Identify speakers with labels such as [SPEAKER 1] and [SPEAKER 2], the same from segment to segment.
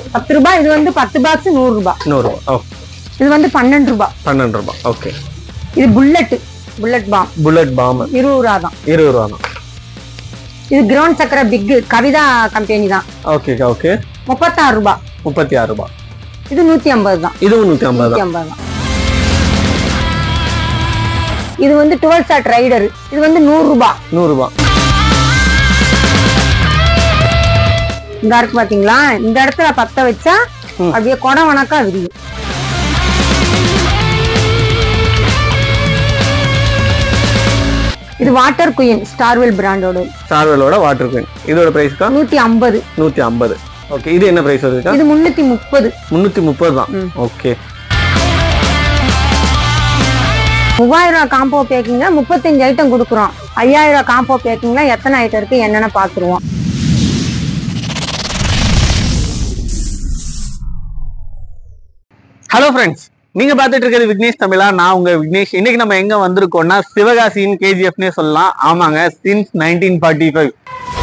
[SPEAKER 1] பத்து ரூபாய் இது வந்து பத்து பாக்ஸ் நூறு ரூபாய்
[SPEAKER 2] நூறுரூபா ஓ
[SPEAKER 1] இது வந்து பன்னெண்டு ரூபாய்
[SPEAKER 2] பன்னெண்டு ரூபா ஓகே
[SPEAKER 1] இது bullet bullet bomb
[SPEAKER 2] bullet bomb
[SPEAKER 1] இருபது ரூபா தான்
[SPEAKER 2] இருபது ரூபா தான்
[SPEAKER 1] இது கிரவுண்ட் சக்கரை பிக் கவிதா கம்பெனி தான்
[SPEAKER 2] ஓகேக்கா ஓகே
[SPEAKER 1] முப்பத்தாறு ரூபாய்
[SPEAKER 2] முப்பத்தி ஆறு ரூபா
[SPEAKER 1] இது நூத்தி ஐம்பது தான்
[SPEAKER 2] இதுவும் நூற்றி ஐம்பது
[SPEAKER 1] நூத்தி
[SPEAKER 2] தான்
[SPEAKER 1] ஐம்பது தான் இது வந்து டுவெல் ஷாட் ரைடர் இது வந்து நூறு ரூபாய்
[SPEAKER 2] நூறுரூபா
[SPEAKER 1] இந்த இருக்கு பாத்தீங்களா இந்த இடத்துல பத்த வச்சா
[SPEAKER 2] ம்.
[SPEAKER 1] அப்படியே குடம் வணக்கா விரியும் இது வாட்டர் குயின் ஸ்டார்வெல் பிராண்டோட
[SPEAKER 2] ஸ்டார்வெலோட வாட்டர் குயின் இதோட ப்ரைஸ்க்கா
[SPEAKER 1] நூத்தி ஐம்பது
[SPEAKER 2] நூற்றி ஐம்பது ஓகே இது என்ன ப்ரைஸ் வருதுக்கா
[SPEAKER 1] இது முன்னூத்தி முப்பது
[SPEAKER 2] முந்நூற்றி முப்பது தான்
[SPEAKER 1] ம்.
[SPEAKER 2] ஓகே
[SPEAKER 1] மூவாயிரம் ரூபாய் காம்போ பேக்கிங்ல முப்பத்தஞ்சு ஐட்டம் கொடுக்குறோம் ஐயாயிரம் ரூபாய் காம்போ பேக்கிங்ல எத்தனை ஐட்டம் இருக்கு என்னென்ன பாத்துருவோம்
[SPEAKER 2] ஹலோ ஃப்ரெண்ட்ஸ் நீங்க பார்த்துட்டு இருக்கிறது விக்னேஷ் தமிழா நான் உங்க விக்னேஷ் இன்னைக்கு நம்ம எங்க வந்திருக்கோம்னா சிவகாசியின் கேஜிஎஃப்னே சொல்லலாம் ஆமாங்க since nineteen forty five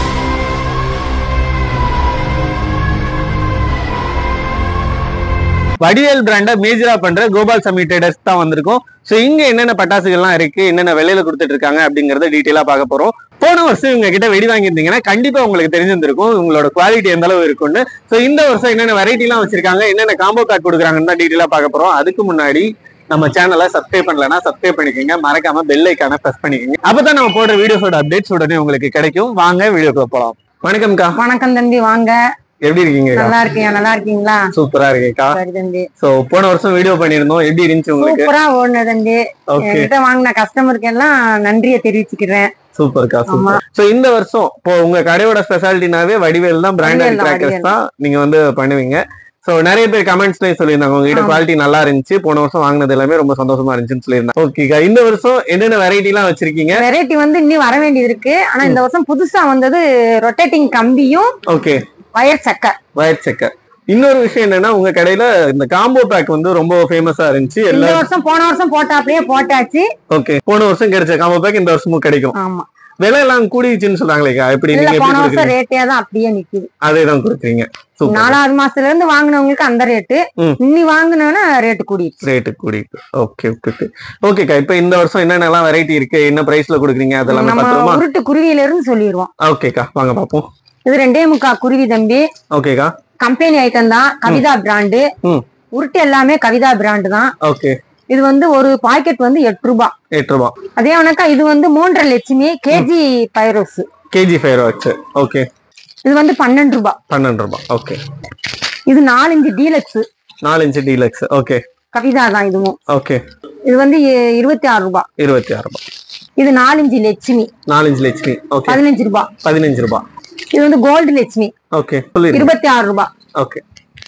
[SPEAKER 2] Vadivel பிராண்ட மேஜரா பண்ற கோபால் சமி ட்ரேடர்ஸ் தான் வந்திருக்கோம் ஸோ இங்க என்னென்ன பட்டாசுகள்லாம் இருக்கு என்னென்ன விலையில கொடுத்துட்டு இருக்காங்க அப்படிங்கறத டீட்டெயிலா பார்க்க போறோம் போன வருஷம் இவங்க கிட்ட வெடி வாங்கியிருந்தீங்கன்னா கண்டிப்பா உங்களுக்கு தெரிஞ்சிருந்திருக்கும் உங்களோட குவாலிட்டி எந்த அளவு இருக்கும்னு ஸோ இந்த வருஷம் என்னென்ன வெரைட்டிலாம் வச்சிருக்காங்க என்னென்ன காம்போ பேக் கொடுக்குறாங்கன்னு தான் டீட்டெயிலா பார்க்க போறோம் அதுக்கு முன்னாடி நம்ம சேனலை சப்ஸ்கிரைப் பண்ணலன்னா சப்ஸ்கிரைப் பண்ணிக்கோங்க மறக்காம பெல் ஐக்கான ப்ரெஸ் பண்ணிக்கோங்க அப்பதான் நம்ம போடுற வீடியோஸோட அப்டேட்ஸ் உடனே உங்களுக்கு கிடைக்கும் வாங்க வீடியோக்குள்ள போலாம் வணக்கம்க்கா
[SPEAKER 1] வணக்கம் தம்பி வாங்க
[SPEAKER 2] எப்படி இருக்கீங்க
[SPEAKER 1] நல்லா இருக்கீங்க நல்லா இருக்கீங்களா
[SPEAKER 2] சூப்பரா இருக்கேக்கா
[SPEAKER 1] சரி தம்பி
[SPEAKER 2] சோ போன வருஷம் வீடியோ பண்ணியிருந்தோம் எப்படி இருந்துச்சு உங்களுக்கு
[SPEAKER 1] சூப்பரா ஓடுன தம்பி
[SPEAKER 2] ஓகே
[SPEAKER 1] என்கிட்ட வாங்கின கஸ்டமருக்கு எல்லாம் நன்றியை தெரிவிச்சுக்கிறேன்
[SPEAKER 2] சூப்பர்க்கா
[SPEAKER 1] ஆமா.
[SPEAKER 2] சூப்பர் சோ இந்த வருஷம் இப்போ உங்க கடையோட ஸ்பெஷாலிட்டினாவே வடிவேல் தான் பிராண்டட்
[SPEAKER 1] வடிவேல் தான்,
[SPEAKER 2] கிராக்கர்ஸ்
[SPEAKER 1] வடிவேல்.
[SPEAKER 2] தான் நீங்க வந்து பண்ணுவீங்க சோ நிறைய பேர் கமெண்ட்ஸ்லயும் சொல்லியிருந்தாங்க உங்ககிட்ட
[SPEAKER 1] ஆமா.
[SPEAKER 2] குவாலிட்டி நல்லா இருந்துச்சு போன வருஷம் வாங்கினது எல்லாமே ரொம்ப சந்தோஷமா இருந்துச்சுன்னு சொல்லியிருந்தாங்க ஓகேக்கா இந்த வருஷம் என்னென்ன வெரைட்டி எல்லாம் வச்சிருக்கீங்க
[SPEAKER 1] வெரைட்டி வந்து இன்னும் வர வேண்டியது இருக்கு ஆனா இந்த வருஷம் புதுசா வந்தது ரொட்டேட்டிங் கம்பியும்
[SPEAKER 2] ஓகே
[SPEAKER 1] வயர் சக்கை
[SPEAKER 2] வயர் செக்கர் இன்னொரு விஷயம் என்னன்னா உங்க கடையில இந்த காம்போ பேக் வந்து ரொம்ப ஃபேமஸா இருந்துச்சு
[SPEAKER 1] இந்த
[SPEAKER 2] எல்லா
[SPEAKER 1] வருஷம் போன வருஷம் போட்டாப்லயே போட்டாச்சு
[SPEAKER 2] ஓகே போன வருஷம் கிடைச்ச காம்போ பேக் இந்த வருஷமும் கிடைக்கும்
[SPEAKER 1] ஆமா
[SPEAKER 2] விலை எல்லாம் கூடிச்சுன்னு சொல்றாங்களேக்கா எப்படி
[SPEAKER 1] இல்ல
[SPEAKER 2] நீங்க எப்படி
[SPEAKER 1] போன வருஷம்
[SPEAKER 2] கொடுக்குறீங்க
[SPEAKER 1] ரேட்டே தான் அப்படியே நிக்குது
[SPEAKER 2] அதே தான் கொடுக்குறீங்க சூப்பர்
[SPEAKER 1] நாலாவது மாசத்துல இருந்து வாங்கினவங்களுக்கு அந்த ரேட்டு
[SPEAKER 2] ம்.
[SPEAKER 1] இன்னி வாங்கினோன்னா ரேட்டு கூடிடுச்சு
[SPEAKER 2] ரேட்டு கூடிட்டு ஓகே ஓகே ஓகே ஓகேக்கா இப்போ இந்த வருஷம் என்னென்னலாம் வெரைட்டி இருக்கு என்ன பிரைஸ்ல கொடுக்குறீங்க அதெல்லாம்
[SPEAKER 1] நம்ம
[SPEAKER 2] பார்த்துருமா
[SPEAKER 1] உருட்டு குருவியில இருந்து சொல்லிடுவோம்
[SPEAKER 2] ஓகேக்கா வாங்க பார்ப்போம்
[SPEAKER 1] இது ரெண்டே முக்கா குருவி தம்பி
[SPEAKER 2] ஓகேக்கா
[SPEAKER 1] கம்பெனி ஐட்டம் தான் கவிதா பிராண்டு
[SPEAKER 2] ம்.
[SPEAKER 1] உருட்டு எல்லாமே கவிதா பிராண்டு தான்
[SPEAKER 2] ஓகே
[SPEAKER 1] இது வந்து ஒரு பாக்கெட் வந்து எட்டு ரூபாய்
[SPEAKER 2] எட்டு ரூபா
[SPEAKER 1] அதே உனக்கா இது வந்து மூன்றரை லட்சுமி கேஜி பைரோஸ்
[SPEAKER 2] கேஜி ஃபைவ் வச்சு ஓகே
[SPEAKER 1] இது வந்து பன்னெண்டு ரூபாய்
[SPEAKER 2] பன்னெண்டு ரூபா ஓகே
[SPEAKER 1] இது நாலஞ்சு டீலக்ஸ்
[SPEAKER 2] நாலு இன்ச்சு டீலக்ஸ் ஓகே
[SPEAKER 1] கவிதா தான் இதுவும்
[SPEAKER 2] ஓகே
[SPEAKER 1] இது வந்து இ- இருபத்தி ஆறு ரூபாய்
[SPEAKER 2] இருபத்தி ஆறு ரூபா
[SPEAKER 1] இது நாலஞ்சு லட்சுமி
[SPEAKER 2] நாலு இன்ச்சு லட்சுமி ஓகே
[SPEAKER 1] பதினஞ்சு ரூபாய்
[SPEAKER 2] பதினஞ்சு ரூபா
[SPEAKER 1] இது வந்து கோல்டு லட்சுமி
[SPEAKER 2] ஓகே சொல்லிருங்க
[SPEAKER 1] இருபத்தி ஆறு ரூபாய்
[SPEAKER 2] ஓகே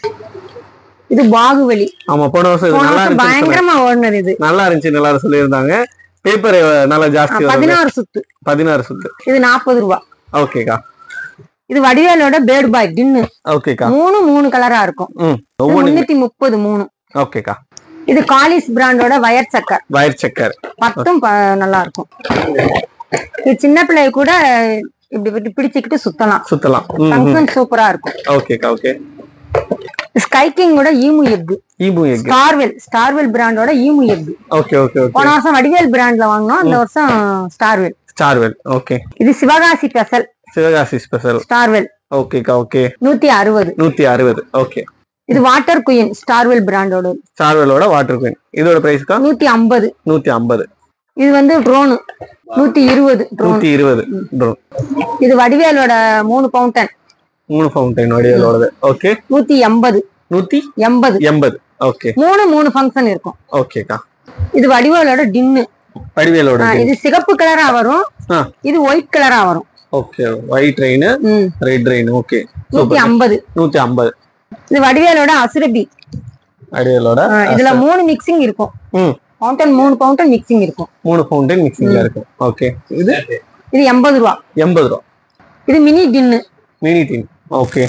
[SPEAKER 1] இது பாகுபலி
[SPEAKER 2] ஆமா போன வருஷம் இது
[SPEAKER 1] போன
[SPEAKER 2] நல்லா
[SPEAKER 1] வருஷம்
[SPEAKER 2] இருந்துச்சு
[SPEAKER 1] பயங்கரமா ஓடுனது இது
[SPEAKER 2] நல்லா இருந்துச்சு நல்லா சொல்லியிருந்தாங்க பேப்பர் நல்லா ஜாஸ்தி வரும்
[SPEAKER 1] பதினாறு சுத்து
[SPEAKER 2] பதினாறு சுத்து
[SPEAKER 1] இது நாற்பது ரூபாய்
[SPEAKER 2] ஓகேக்கா
[SPEAKER 1] இது வடிவேலோட பேர்ட் பாய் டின்னு
[SPEAKER 2] ஓகேக்கா
[SPEAKER 1] மூணு மூணு கலரா இருக்கும்
[SPEAKER 2] ம்
[SPEAKER 1] இது
[SPEAKER 2] ஒவ்வொன்று
[SPEAKER 1] முன்னூத்தி முப்பது மூணு
[SPEAKER 2] ஓகேக்கா
[SPEAKER 1] இது காலிஸ் பிராண்டோட வயர் சக்கர்
[SPEAKER 2] வயர் செக்கர்
[SPEAKER 1] பத்தும் ப- நல்லா இருக்கும் இது சின்ன பிள்ளைய கூட இப்படி இப்படி பிடிச்சுக்கிட்டு சுத்தலாம்
[SPEAKER 2] சுத்தலாம் ம், ம்
[SPEAKER 1] ஃபங்க்ஷன் சூப்பரா இருக்கும்
[SPEAKER 2] ஓகேக்கா ஓகே
[SPEAKER 1] ஸ்கை கிங்கோட ஈமு எக்
[SPEAKER 2] ஈபு எக்
[SPEAKER 1] ஸ்டார்வெல் ஸ்டார்வெல் பிராண்டோட emu egg
[SPEAKER 2] okay okay okay
[SPEAKER 1] போன வருஷம் வடிவேல் பிராண்ட்ல வாங்கினோம் இந்த வருஷம் ஸ்டார்வெல்
[SPEAKER 2] ஸ்டார்வெல் ஓகே
[SPEAKER 1] இது Sivakasi special
[SPEAKER 2] Sivakasi special
[SPEAKER 1] Starwell
[SPEAKER 2] ஓகேக்கா ஓகே
[SPEAKER 1] நூத்தி அறுபது
[SPEAKER 2] நூத்தி அறுபது ஓகே
[SPEAKER 1] இது வாட்டர் குயின் ஸ்டார்வெல் பிராண்டோட
[SPEAKER 2] ஸ்டார்வெலோட வாட்டர் குயின் இதோட பிரைஸ்க்கா
[SPEAKER 1] நூத்தி ஐம்பது
[SPEAKER 2] நூத்தி ஐம்பது
[SPEAKER 1] இது வந்து ட்ரோனு நூத்தி இருபது ட்ரோன்
[SPEAKER 2] நூத்தி இருபது
[SPEAKER 1] இது வடிவேலோட மூணு பவுண்டன்
[SPEAKER 2] மூணு ஃபவுண்டைன் வடிவலோடது ஓகே
[SPEAKER 1] நூத்தி எண்பது
[SPEAKER 2] நூத்தி
[SPEAKER 1] எண்பது
[SPEAKER 2] எண்பது ஓகே
[SPEAKER 1] மூணு மூணு ஃபங்க்ஷன் இருக்கும்
[SPEAKER 2] ஓகேக்கா
[SPEAKER 1] இது வடிவேலோட டின்னு
[SPEAKER 2] வடிவேலோட
[SPEAKER 1] ஆ, இது சிகப்பு கலரா வரும்
[SPEAKER 2] ஆ.
[SPEAKER 1] இது ஒயிட் கலரா வரும்
[SPEAKER 2] ஓகே ஒயிட் ரெயின்
[SPEAKER 1] ம்,
[SPEAKER 2] ரெட் ரெயின் ஓகே
[SPEAKER 1] நூத்தி
[SPEAKER 2] சூப்பர்
[SPEAKER 1] ஐம்பது
[SPEAKER 2] நூத்தி ஐம்பது
[SPEAKER 1] இது வடிவேலோட அசுரபி
[SPEAKER 2] வடிவேலோட
[SPEAKER 1] ஆ, இதுல மூணு மிக்சிங் இருக்கும்
[SPEAKER 2] ம்
[SPEAKER 1] பவுண்டன் மூணு பவுண்டன் மிக்சிங் இருக்கும்
[SPEAKER 2] மூணு ஃபவுண்டைன் மிக்சிங்ல இருக்கும் ஓகே இது
[SPEAKER 1] இது எண்பது ரூபா
[SPEAKER 2] எண்பது ரூபா
[SPEAKER 1] இது mini tin
[SPEAKER 2] mini team okay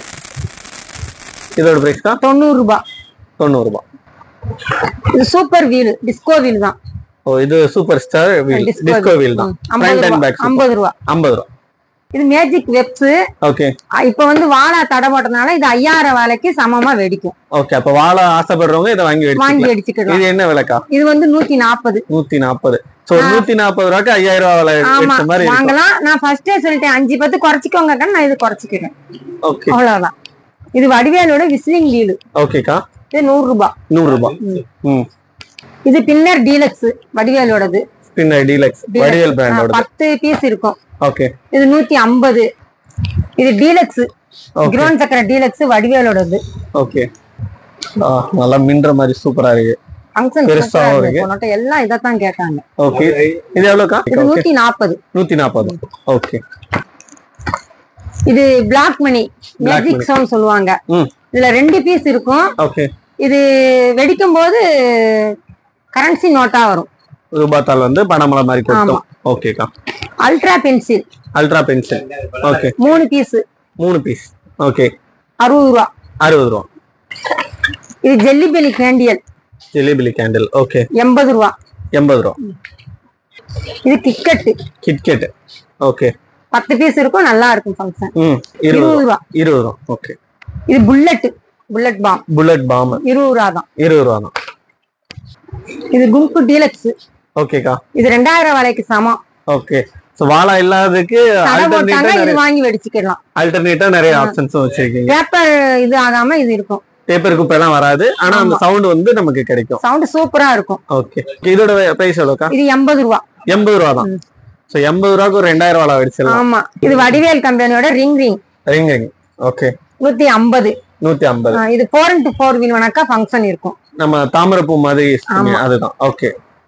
[SPEAKER 2] இதோட பிரைஸ் தான்
[SPEAKER 1] தொண்ணூறு ரூபா
[SPEAKER 2] தொண்ணூறு ரூபாய்
[SPEAKER 1] இது சூப்பர் வீல் டிஸ்கோ வீல் தான்
[SPEAKER 2] ஓ இது super star wheel
[SPEAKER 1] Disco
[SPEAKER 2] disco wheel தான்
[SPEAKER 1] ம், ஐம்பது
[SPEAKER 2] ஃப்ரண்ட் அண்ட்
[SPEAKER 1] ரூபா
[SPEAKER 2] பேக்
[SPEAKER 1] ஐம்பது ரூபா
[SPEAKER 2] ஐம்பது ரூபா
[SPEAKER 1] இது மேஜிக் வெப்ஸ்
[SPEAKER 2] ஓகே
[SPEAKER 1] இப்ப வந்து வாழை தடை போட்டதுனால இது ஐயாயிரம் வேலைக்கு சமமா வெடிக்கும்
[SPEAKER 2] ஓகே அப்ப வாழை ஆசைப்படுறவங்க இதை வாங்கி
[SPEAKER 1] வாங்கி
[SPEAKER 2] வச்சுக்கலாம்
[SPEAKER 1] வெடிச்சுக்கலாம்
[SPEAKER 2] இது என்ன விலைக்கா
[SPEAKER 1] இது வந்து நூத்தி நாற்பது
[SPEAKER 2] நூத்தி நாற்பது சோ நூத்தி நாற்பது ரூபாய்க்கு ஐயாயிரம் ரூபாய் விலை
[SPEAKER 1] ஆமா
[SPEAKER 2] எடுத்த மாதிரி இருக்கும்
[SPEAKER 1] வாங்கலாம் நான் ஃபர்ஸ்டே சொல்லிட்டேன் அஞ்சு பத்து குறைச்சிக்கோங்க நான் இது குறைச்சிக்கிறேன்
[SPEAKER 2] ஓகே
[SPEAKER 1] அவ்வளவுதான் இது வடிவேலோட விஸ்லிங் வீலு
[SPEAKER 2] ஓகேக்கா
[SPEAKER 1] இது நூறு ரூபாய்
[SPEAKER 2] நூறு ரூபாய் ம்
[SPEAKER 1] இது பின்னர் டீலக்ஸ் வடிவேலோடது
[SPEAKER 2] பின்ன டீலக்ஸ் வடிவேல் பிராண்டோட
[SPEAKER 1] பத்து பீஸ் இருக்கும்
[SPEAKER 2] ஓகே
[SPEAKER 1] இது நூத்தி ஐம்பது இது டீலக்ஸ்
[SPEAKER 2] ஓகே
[SPEAKER 1] கிரோன் சக்கர டீலக்ஸ் வடிவேலோடது
[SPEAKER 2] ஓகே நல்லா மின்ற மாதிரி சூப்பரா இருக்கு
[SPEAKER 1] ஃபங்க்ஷன்
[SPEAKER 2] பெருசாவும் இருக்கு.
[SPEAKER 1] போனோட்ட எல்லாம் இதைத்தான் கேட்டாங்க
[SPEAKER 2] ஓகே இது எவ்வளவுக்கா
[SPEAKER 1] இது நூத்தி நாற்பது
[SPEAKER 2] நூத்தி நாற்பது ஓகே
[SPEAKER 1] இது black money
[SPEAKER 2] Black
[SPEAKER 1] magic sound சொல்லுவாங்க
[SPEAKER 2] ம்
[SPEAKER 1] இதுல ரெண்டு பீஸ் இருக்கும்
[SPEAKER 2] ஓகே
[SPEAKER 1] இது வெடிக்கும் போது கரன்சி நோட்டா வரும்
[SPEAKER 2] ரூபாத்தால் வந்து பணமலை மாதிரி கொடுத்தோம் ஓகேக்கா
[SPEAKER 1] ultra pencil
[SPEAKER 2] ultra pencil okay
[SPEAKER 1] மூணு பீஸ்
[SPEAKER 2] மூணு பீஸ் ஓகே
[SPEAKER 1] அறுபது ரூபா
[SPEAKER 2] அறுபது ரூபா
[SPEAKER 1] இது ஜெல்லி பெலி கேண்டியல்
[SPEAKER 2] ஜிலேபிலி கேண்டில் ஓகே
[SPEAKER 1] எண்பது ரூபா
[SPEAKER 2] எண்பது ரூபா
[SPEAKER 1] இது கிட்கட்டு
[SPEAKER 2] கிட்கெட் ஓகே
[SPEAKER 1] பத்து பீஸ் இருக்கும் நல்லா இருக்கும் ஃபங்க்ஷன்
[SPEAKER 2] ம் இருபது
[SPEAKER 1] இருபது
[SPEAKER 2] ரூபா
[SPEAKER 1] ரூபா
[SPEAKER 2] இருபது ரூபா ஓகே
[SPEAKER 1] இது bullet bullet bomb
[SPEAKER 2] bullet bomb
[SPEAKER 1] இருபது ரூபா தான்
[SPEAKER 2] இருபது ரூபா தான்
[SPEAKER 1] இது குங்கு டீலக்ஸ்
[SPEAKER 2] ஓகேக்கா
[SPEAKER 1] இது ரெண்டாயிரம் விலைக்கு சமம்
[SPEAKER 2] ஓகே ஸோ வாழை இல்லாததுக்கு
[SPEAKER 1] தடை போட்டாங்க
[SPEAKER 2] ஆல்டர்னேட்டா
[SPEAKER 1] இது
[SPEAKER 2] நிறைய
[SPEAKER 1] வாங்கி வெடிச்சுக்கலாம்
[SPEAKER 2] ஆல்டர்னேட்டா நிறைய ஆப்ஷன்ஸும் வச்சிருக்கீங்க
[SPEAKER 1] பேப்பர் இது ஆகாம இது இருக்கும்
[SPEAKER 2] பேப்பர் குப்பை எல்லாம் வராது ஆனா அந்த சவுண்ட் வந்து நமக்கு கிடைக்கும்
[SPEAKER 1] சவுண்ட் சூப்பரா இருக்கும்
[SPEAKER 2] ஓகே இதோட பிரைஸ் எவ்வளோக்கா
[SPEAKER 1] இது எண்பது ரூபா
[SPEAKER 2] எண்பது ரூபா தான் ஸோ எண்பது ரூபாய்க்கு ஒரு ரெண்டாயிரம் வாழை அடிச்சிடலாம்
[SPEAKER 1] ஆமா இது வடிவேல் கம்பெனியோட ring ring
[SPEAKER 2] ring ring okay
[SPEAKER 1] நூத்தி ஐம்பது
[SPEAKER 2] நூத்தி ஐம்பது
[SPEAKER 1] இது ஃபோர் இன்ட்டு ஃபோர் வீல் வேணாக்கா ஃபங்க்ஷன் இருக்கும்
[SPEAKER 2] நம்ம தாமரைப்பூ மாதிரி use பண்ணி அதுதான் ஓகே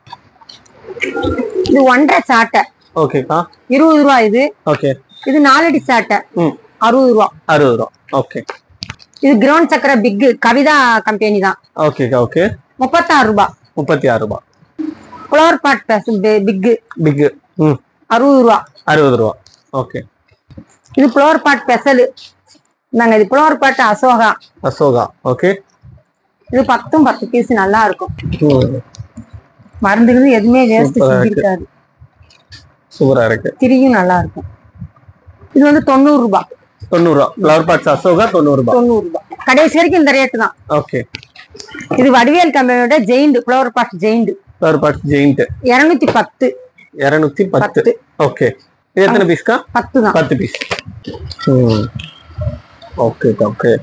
[SPEAKER 1] இது ஒன்றரை சாட்டை
[SPEAKER 2] ஓகேக்கா
[SPEAKER 1] இருபது ரூபா இது
[SPEAKER 2] ஓகே
[SPEAKER 1] இது நாலடி சாட்டை
[SPEAKER 2] ம்
[SPEAKER 1] அறுபது ரூபா
[SPEAKER 2] அறுபது ரூபா ஓகே
[SPEAKER 1] இது கிரவுண்ட் சக்கர பிக் கவிதா கம்பெனி தான்
[SPEAKER 2] ஓகேக்கா ஓகே
[SPEAKER 1] முப்பத்தாறு ரூபா
[SPEAKER 2] முப்பத்தி ஆறு ரூபா
[SPEAKER 1] ஃப்ளவர் பாட் பிக்
[SPEAKER 2] பிக் ம்
[SPEAKER 1] அறுபது ரூபா
[SPEAKER 2] அறுபது ரூபா ஓகே
[SPEAKER 1] இது ஃப்ளவர் பாட் ஸ்பெஷல் நாங்க இது flower pot Ashoka
[SPEAKER 2] Ashoka okay
[SPEAKER 1] இது பத்தும் பத்து பீஸ் நல்லா இருக்கும்
[SPEAKER 2] ம்
[SPEAKER 1] மருந்துகள் எதுவுமே வேஸ்ட்
[SPEAKER 2] Super ஆ இருக்கு.
[SPEAKER 1] செஞ்சிருக்காது
[SPEAKER 2] சூப்பரா இருக்கு
[SPEAKER 1] திரியும் நல்லா இருக்கும் இது வந்து தொண்ணூறு ரூபாய்
[SPEAKER 2] தொண்ணூறு ரூபா ஃப்ளவர் பாட்ஸ் அசோகா தொண்ணூறு ரூபா
[SPEAKER 1] தொண்ணூறு ரூபாய் கடைசி வரைக்கும் இந்த ரேட்டு தான்
[SPEAKER 2] ஓகே
[SPEAKER 1] இது வடிவேல் கம்பெனியோட giant flower pot giant
[SPEAKER 2] flower pots giant
[SPEAKER 1] இருநூத்தி பத்து
[SPEAKER 2] இருநூத்தி பத்து
[SPEAKER 1] பத்து.
[SPEAKER 2] ஓகே இது எத்தனை பீஸ்க்கா
[SPEAKER 1] பத்து தான்
[SPEAKER 2] பத்து பீஸ் ஓகே ஓகே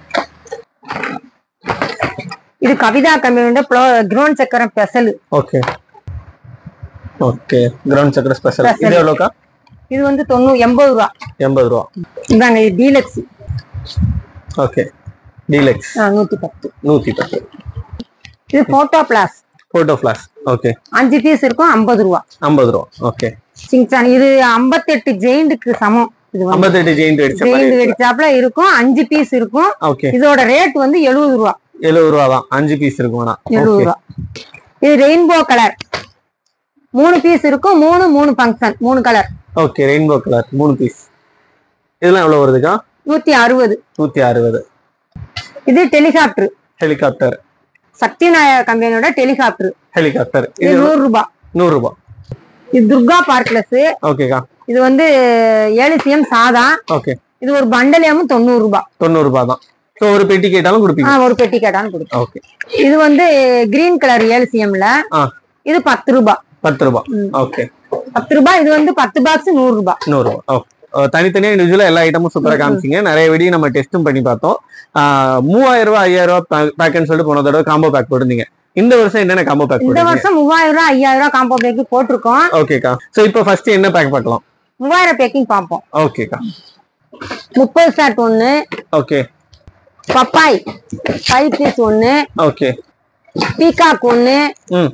[SPEAKER 1] இது கவிதா கம்பெனியோட கிரவுண்ட் சக்கரம் ஸ்பெஷல்
[SPEAKER 2] ஓகே ஓகே கிரவுண்ட் சக்கர ஸ்பெஷல்
[SPEAKER 1] Special.
[SPEAKER 2] இது எவ்வளோக்கா
[SPEAKER 1] இது வந்து தொண்ணூறு எண்பது ரூபா
[SPEAKER 2] எண்பது ரூபா
[SPEAKER 1] இந்தாங்க இது டீலக்ஸ்
[SPEAKER 2] ஓகே டீலக்ஸ்
[SPEAKER 1] நூத்தி பத்து
[SPEAKER 2] நூத்தி பத்து
[SPEAKER 1] இது photo flash
[SPEAKER 2] photo flash okay
[SPEAKER 1] அஞ்சு பீஸ் இருக்கும் ஐம்பது ரூபா
[SPEAKER 2] ஐம்பது ரூபா ஓகே
[SPEAKER 1] சிங்சான் இது ஐம்பத்தெட்டு ஜெயிண்டுக்கு சமம் இது வந்து
[SPEAKER 2] ஐம்பத்தெட்டு ஜெயிண்ட் அடிச்ச
[SPEAKER 1] ஜெயிண்ட்
[SPEAKER 2] மாதிரி
[SPEAKER 1] வெடிச்சாப்புல இருக்கும் அஞ்சு பீஸ் இருக்கும்
[SPEAKER 2] ஓகே
[SPEAKER 1] இதோட ரேட் வந்து எழுபது ரூபா
[SPEAKER 2] எழுபது ரூபா தான் அஞ்சு பீஸ் இருக்கும் வேணா
[SPEAKER 1] எழுபது
[SPEAKER 2] ஓகே
[SPEAKER 1] ரூபா இது ரெயின்போ கலர் மூணு பீஸ் இருக்கும் மூணு மூணு ஃபங்க்ஷன் மூணு கலர்
[SPEAKER 2] ஓகே ரெயின்போ கலர் மூணு பீஸ் இதெல்லாம் எவ்வளவு வருதுக்கா
[SPEAKER 1] நூத்தி அறுபது
[SPEAKER 2] நூத்தி அறுபது
[SPEAKER 1] இது டெலிகாப்டர்
[SPEAKER 2] ஹெலிகாப்டர்
[SPEAKER 1] சக்தி நாயர் கம்பெனியோட டெலிகாப்டர்
[SPEAKER 2] ஹெலிகாப்டர்
[SPEAKER 1] இது
[SPEAKER 2] இது
[SPEAKER 1] நூறு ரூபாய்
[SPEAKER 2] நூறு ரூபாய்
[SPEAKER 1] இது துர்கா பார்க்லஸ்
[SPEAKER 2] ஓகேக்கா
[SPEAKER 1] இது வந்து ஏழு சிஎம் சாதா
[SPEAKER 2] ஓகே
[SPEAKER 1] இது ஒரு பண்டலியமும் தொண்ணூறு ரூபாய்
[SPEAKER 2] தொண்ணூறு ரூபாய் தான் ஸோ ஒரு பெட்டி கேட்டாலும் கொடுப்பீங்க
[SPEAKER 1] ஆ, ஒரு பெட்டி கேட்டாலும் கொடுக்கும்
[SPEAKER 2] ஓகே
[SPEAKER 1] இது வந்து கிரீன் கலர் ஏழு சிஎம்ல
[SPEAKER 2] ஆ
[SPEAKER 1] இது பத்து ரூபாய்
[SPEAKER 2] பத்து ரூபாய்
[SPEAKER 1] ம்.
[SPEAKER 2] ஓகே
[SPEAKER 1] பத்து ரூபாய் இது வந்து பத்து பாக்ஸ் நூறு ரூபாய்
[SPEAKER 2] நூறு ரூபாய் ஓகே தனித்தனியா இண்டிவிஜுவலா எல்லா ஐட்டமும் சூப்பரா காமிச்சிங்க நிறைய வெடி நம்ம டெஸ்ட்டும் பண்ணி பார்த்தோம் ஆஹ் மூவாயிரம் ரூபாய் ஐயாயிரம் ரூபாய் பேக்குன்னு சொல்லிட்டு போன தடவை காம்போ பேக் போட்டிருந்தீங்க இந்த வருஷம் என்னென்ன காம்போ பேக்
[SPEAKER 1] இந்த
[SPEAKER 2] போடுறீங்க
[SPEAKER 1] வருஷம் மூவாயிரம் ரூபாய் ஐயாயிரம் ரூபாய் காம்போ பேக்கிங் போட்டிருக்கோம்
[SPEAKER 2] ஓகேக்கா ஸோ இப்போ ஃபர்ஸ்ட் என்ன பேக் பண்ணலாம்
[SPEAKER 1] மூவாயிரம் பேக்கிங் பார்ப்போம்
[SPEAKER 2] ஓகேக்கா
[SPEAKER 1] முப்பது ஷாட் ஒண்ணு
[SPEAKER 2] ஓகே
[SPEAKER 1] பப்பாய் ஃபைவ் பீஸ் ஒண்ணு
[SPEAKER 2] ஓகே
[SPEAKER 1] பீகாக் ஒண்ணு
[SPEAKER 2] ம்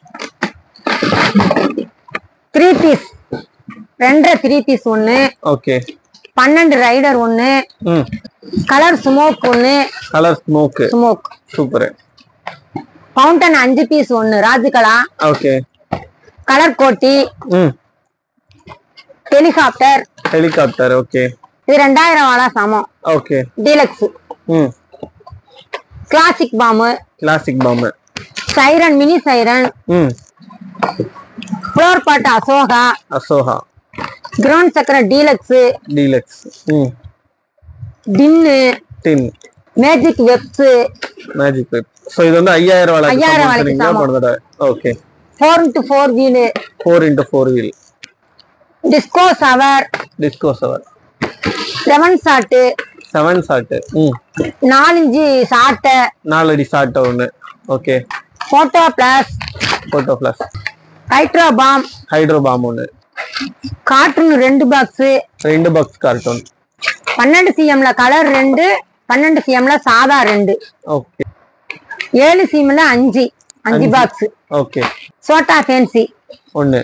[SPEAKER 1] த்ரீ பீஸ் ரெண்டரை த்ரீ பீஸ் ஒண்ணு
[SPEAKER 2] ஓகே
[SPEAKER 1] பன்னெண்டு ரைடர் ஒண்ணு
[SPEAKER 2] ம்
[SPEAKER 1] கலர் ஸ்மோக் ஒண்ணு
[SPEAKER 2] colour smoke
[SPEAKER 1] smoke
[SPEAKER 2] super
[SPEAKER 1] fountain அஞ்சு பீஸ் ஒண்ணு ராஜுகலா
[SPEAKER 2] ஓகே
[SPEAKER 1] கலர் கோட்டி
[SPEAKER 2] ம்
[SPEAKER 1] ஹெலிகாப்டர்
[SPEAKER 2] ஹெலிகாப்டர் ஓகே
[SPEAKER 1] இது ரெண்டாயிரம் வாழா சமம்
[SPEAKER 2] ஓகே
[SPEAKER 1] டீலக்ஸ்
[SPEAKER 2] ம்
[SPEAKER 1] classic bomb
[SPEAKER 2] classic bomb
[SPEAKER 1] siren mini siren
[SPEAKER 2] ம்
[SPEAKER 1] flower pot Ashoka
[SPEAKER 2] Ashoka
[SPEAKER 1] ground சக்கரை டீலக்ஸ்
[SPEAKER 2] டீலக்ஸ் ம்
[SPEAKER 1] tin
[SPEAKER 2] tin
[SPEAKER 1] magic webs
[SPEAKER 2] magic web so இது வந்து ஐயாயிரம் ரூபாய்
[SPEAKER 1] ஐயாயிரம் ரூபாய்க்கு
[SPEAKER 2] சொன்னீங்க
[SPEAKER 1] சமம்.
[SPEAKER 2] போன தடவை okay
[SPEAKER 1] four into four wheel
[SPEAKER 2] four into four wheel
[SPEAKER 1] disco shower
[SPEAKER 2] disco seven
[SPEAKER 1] seven shot
[SPEAKER 2] seven shot ம்
[SPEAKER 1] நாலஞ்சு சாட்டை
[SPEAKER 2] நாலடி சாட்டை ஒன்று okay
[SPEAKER 1] photo plus
[SPEAKER 2] photo plus
[SPEAKER 1] hydro bomb
[SPEAKER 2] hydro bomb ஒன்று
[SPEAKER 1] கார்ட்டூன் ரெண்டு பாக்ஸ்
[SPEAKER 2] ரெண்டு பாக்ஸ் கார்ட்டூன்
[SPEAKER 1] பன்னெண்டு சிஎம்ல கலர் ரெண்டு பன்னெண்டு சிஎம்ல சாதா ரெண்டு
[SPEAKER 2] ஓகே
[SPEAKER 1] ஏழு சிஎம்ல அஞ்சு அஞ்சு பாக்ஸ்
[SPEAKER 2] ஓகே
[SPEAKER 1] சோட்டா ஃபேன்சி
[SPEAKER 2] ஒன்று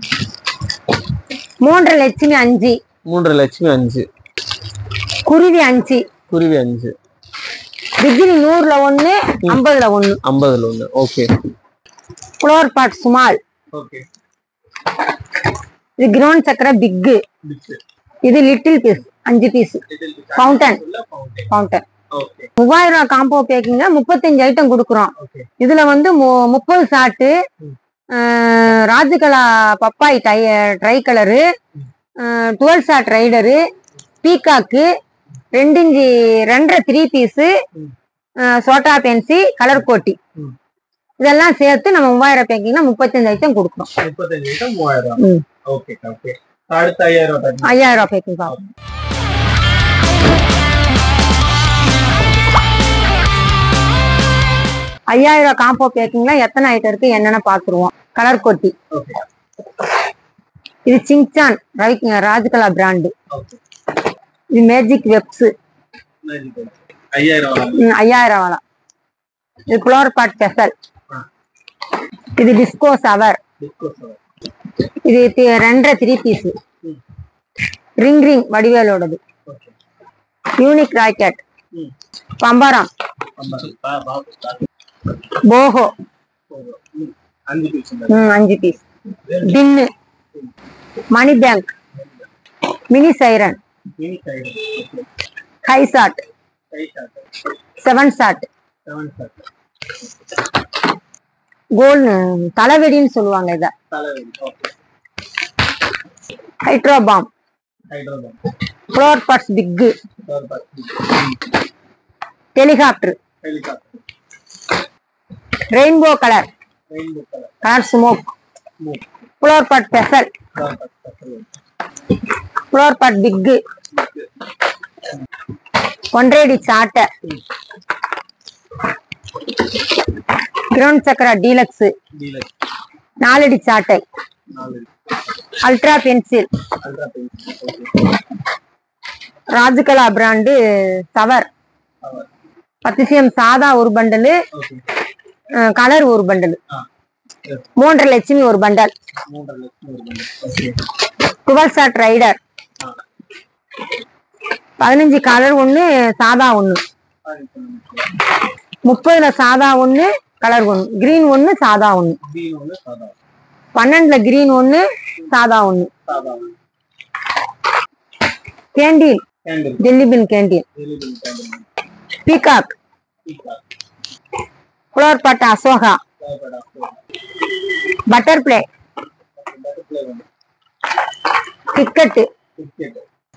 [SPEAKER 1] மூன்றரை லட்சுமி அஞ்சு
[SPEAKER 2] மூன்று லட்சுமி அஞ்சு
[SPEAKER 1] குருவி அஞ்சு
[SPEAKER 2] குருவி அஞ்சு
[SPEAKER 1] பிகினி நூறுல ஒண்ணு ஐம்பதுல ஒண்ணு
[SPEAKER 2] ஐம்பதுல ஒன்று okay
[SPEAKER 1] flower pot small
[SPEAKER 2] okay
[SPEAKER 1] இது கிரவுண்ட் சக்கரை பிக்கு இது லிட்டில் பீஸ் அஞ்சு பீஸ் ஃபவுண்டன் ஃபவுண்டன்
[SPEAKER 2] ஓகே
[SPEAKER 1] மூவாயிரம் ரூபாய் காம்போ பேக்கிங்க முப்பத்தஞ்சு ஐட்டம் கொடுக்குறோம்
[SPEAKER 2] ஓகே
[SPEAKER 1] இதுல வந்து மு- முப்பது சாட்டு அஹ், ராஜகலா பப்பாய் டை tri colour twelve shot rider peacock ரெண்டு இஞ்சி ரெண்டரை த்ரீ பீஸு சோட்டா பென்சி கலர் கோட்டி
[SPEAKER 2] ம்.
[SPEAKER 1] இதெல்லாம் சேர்த்து நம்ம மூவாயிரம் பேக்கிங்னா முப்பத்தஞ்சு ஐட்டம் கொடுக்குறோம்
[SPEAKER 2] முப்பத்தஞ்சு ஐட்டம் மூவாயிரம்
[SPEAKER 1] ம்.
[SPEAKER 2] ஓகே ஓகே அடுத்த ஐயாயிரம் ரூபாய்
[SPEAKER 1] ஐயாயிரம் ரூபாய் பேக்கிங் ஆகும் ஐயாயிரம் ரூபாய் காம்போ பேக்கிங்ல எத்தனை ஐட்டம் இருக்கு என்னென்ன பாத்துருவோம் கலர் கொட்டி
[SPEAKER 2] ஓகே
[SPEAKER 1] இது Shinchan Ravi Rajakala brand
[SPEAKER 2] okay
[SPEAKER 1] இது மேஜிக் வெப்ஸ்
[SPEAKER 2] ஐயாயிரம்
[SPEAKER 1] ஐயாயிரம் வாழா இது ஃப்ளோர் பாட் ஸ்பெஷல்
[SPEAKER 2] ஆ.
[SPEAKER 1] இது டிஸ்கோ சவர் இது தி- ரெண்டரை த்ரீ பீஸ்
[SPEAKER 2] ம்.
[SPEAKER 1] ரிங் ரிங் வடிவேலோடது
[SPEAKER 2] ஓகே
[SPEAKER 1] யூனிக் ராக்கெட்
[SPEAKER 2] ம்.
[SPEAKER 1] பம்பரம் போஹோ
[SPEAKER 2] அஞ்சு பீஸ்
[SPEAKER 1] ம், அஞ்சு piece tin money bank mini siren
[SPEAKER 2] mini side okay
[SPEAKER 1] high shot
[SPEAKER 2] கை shot
[SPEAKER 1] seven shot
[SPEAKER 2] seven shot
[SPEAKER 1] gold தலைவெடின்னு சொல்லுவாங்க இத
[SPEAKER 2] தலைவலி okay
[SPEAKER 1] hydro bomb
[SPEAKER 2] hydro bomb
[SPEAKER 1] flower pots big
[SPEAKER 2] ஒரு பத்து
[SPEAKER 1] helicopter
[SPEAKER 2] helicopter
[SPEAKER 1] rainbow colour
[SPEAKER 2] rainbow colour
[SPEAKER 1] colour smoke
[SPEAKER 2] smoke
[SPEAKER 1] flower pot special
[SPEAKER 2] ஒரு பத்து
[SPEAKER 1] floor பாட் பிக்கு ஒன்றேடி சாட்டை கிரவுண்ட் சக்கரா டீலக்ஸ்
[SPEAKER 2] டீலர்
[SPEAKER 1] நாலடி சாட்டை
[SPEAKER 2] நாலு
[SPEAKER 1] ultra pencil
[SPEAKER 2] ultra pencil okay
[SPEAKER 1] Rajakala brand shower
[SPEAKER 2] power
[SPEAKER 1] பத்து சிஎம் சாதா ஒரு பண்டலு
[SPEAKER 2] ஓகே
[SPEAKER 1] கலர் ஒரு பண்டல்
[SPEAKER 2] ஆ எஸ்
[SPEAKER 1] மூன்றரை லட்சுமி ஒரு பண்டல்
[SPEAKER 2] மூன்றரை லட்சம் ஒரு மணி ஓகே
[SPEAKER 1] டுவெல் சாட் ரைடர்
[SPEAKER 2] ஆ
[SPEAKER 1] பதினஞ்சு கலர் ஒண்ணு சாதா ஒண்ணு
[SPEAKER 2] ஆ
[SPEAKER 1] முப்பதுல சாதா ஒண்ணு கலர் ஒண்ணு கிரீன் ஒண்ணு சாதா ஒண்ணு
[SPEAKER 2] பீன் ஒன்று சாதா
[SPEAKER 1] பன்னெண்டுல கிரீன் ஒண்ணு சாதா ஒண்ணு
[SPEAKER 2] சாதா
[SPEAKER 1] கேண்டீன்
[SPEAKER 2] கேண்டில்
[SPEAKER 1] ஜெல்லிபின் கேண்டீன்
[SPEAKER 2] எலிபின் கேண்டில்
[SPEAKER 1] பீகாக்
[SPEAKER 2] பீக்கா
[SPEAKER 1] ஃப்ளோர் பாட் அசோகா
[SPEAKER 2] தேவைப்படா
[SPEAKER 1] பட்டர் பிளே
[SPEAKER 2] பட்டர்ஃப்ளை வந்து
[SPEAKER 1] டிக்கெட்டு
[SPEAKER 2] கிரிக்கெட்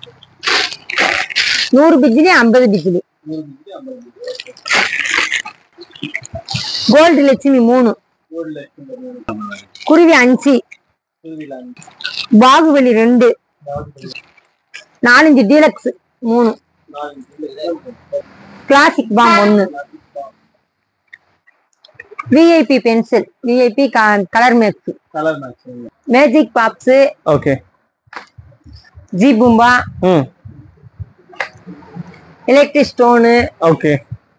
[SPEAKER 1] நூறு பிஜிலி ஐம்பது பிஜிலி
[SPEAKER 2] நூறு பிஜி ஐம்பது பிஜி
[SPEAKER 1] கோல்டு லட்சுமி மூணு
[SPEAKER 2] ஒரு லட்சம் மூணு
[SPEAKER 1] குருவி அஞ்சு
[SPEAKER 2] திருவிழா
[SPEAKER 1] பாகுபலி ரெண்டு நாலஞ்சு டீலக்ஸ் மூணு
[SPEAKER 2] நாலு
[SPEAKER 1] கிளாசிக் பாம் ஒண்ணு VIP pencil VIP colour max
[SPEAKER 2] colour match
[SPEAKER 1] magic pops
[SPEAKER 2] okay
[SPEAKER 1] ஜி பூம்பா
[SPEAKER 2] ம்
[SPEAKER 1] எலக்ட்ரிக் ஸ்டோனு
[SPEAKER 2] ஓகே